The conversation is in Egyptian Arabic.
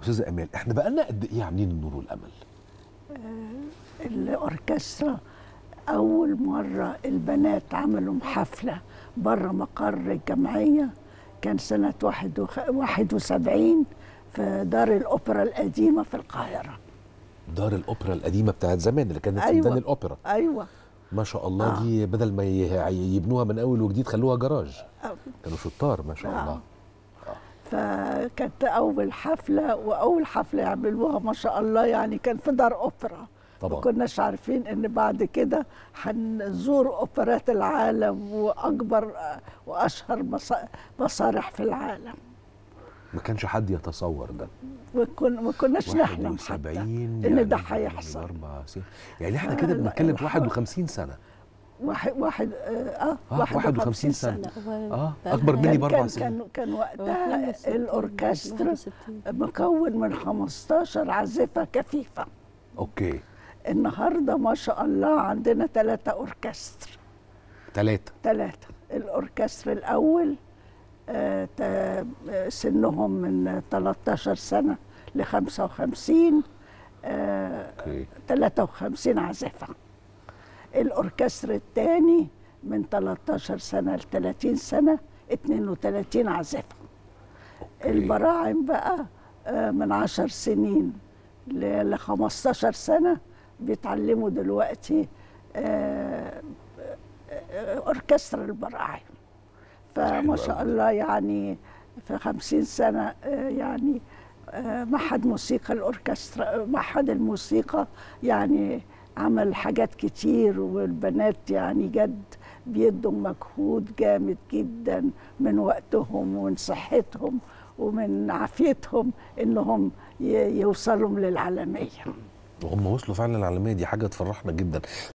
استاذه امال احنا بقالنا قد ايه عاملين النور والامل الأوركسترا أول مرة البنات عملوا حفلة بره مقر الجمعية كان سنة واحد وخ... واحد وسبعين في دار الأوبرا القديمة في القاهرة دار الاوبرا القديمه بتاعت زمان اللي كانت في أيوة. ميدان الاوبرا أيوة ما شاء الله آه. دي بدل ما ي- يبنوها من اول وجديد خلوها جراج آه. كانوا شطار ما شاء آه. الله فكانت أول حفلة وأول حفلة يعملوها ما شاء الله يعني كان في دار أوبرا طبعا. ما كناش عارفين ان بعد كده هنزور اوبرات العالم واكبر آه، واشهر مس- مسارح في العالم ما كانش حد يتصور ده وكن ما كناش نحلم 71 حتى يعني ان ده يعني هيحصل أربع سنين. يعني احنا كده فلا، بنتكلم في الحق- 51 سنه واحد واحد اه, اه 51 سنه لا، هو اه بقى اكبر لها- مني كان باربع كان سنين كان, كان هو وقتها 61 الاوركسترا 61. مكون من 15 عازفه كفيفه اوكي النهارده ما شاء الله عندنا ثلاثه اوركستر ثلاثه ثلاثة الأوركستر الأول آه، تا- آه، سنهم من 13 سنة ل 55 آه، اوكي 53 عازفة الأوركستر الثاني من 13 سنة ل 30 سنة 32 عازفة أوكي. البراعم بقى آه، من 10 سنين ل 15 سنة بيتعلموا دلوقتي آه، آه، أوركسترا البراعم حلو فما شاء أوي. الله يعني في خمسين سنة آه، يعني آه، معهد موسيقى الأوركسترا معهد الموسيقى يعني عمل حاجات كتير والبنات يعني جد بيدوا مجهود جامد جدا من وقتهم ومن صحتهم ومن عافيتهم انهم ي- يوصلوا للعالميه وهم وصلوا فعلا العالميه دي حاجه تفرحنا جدا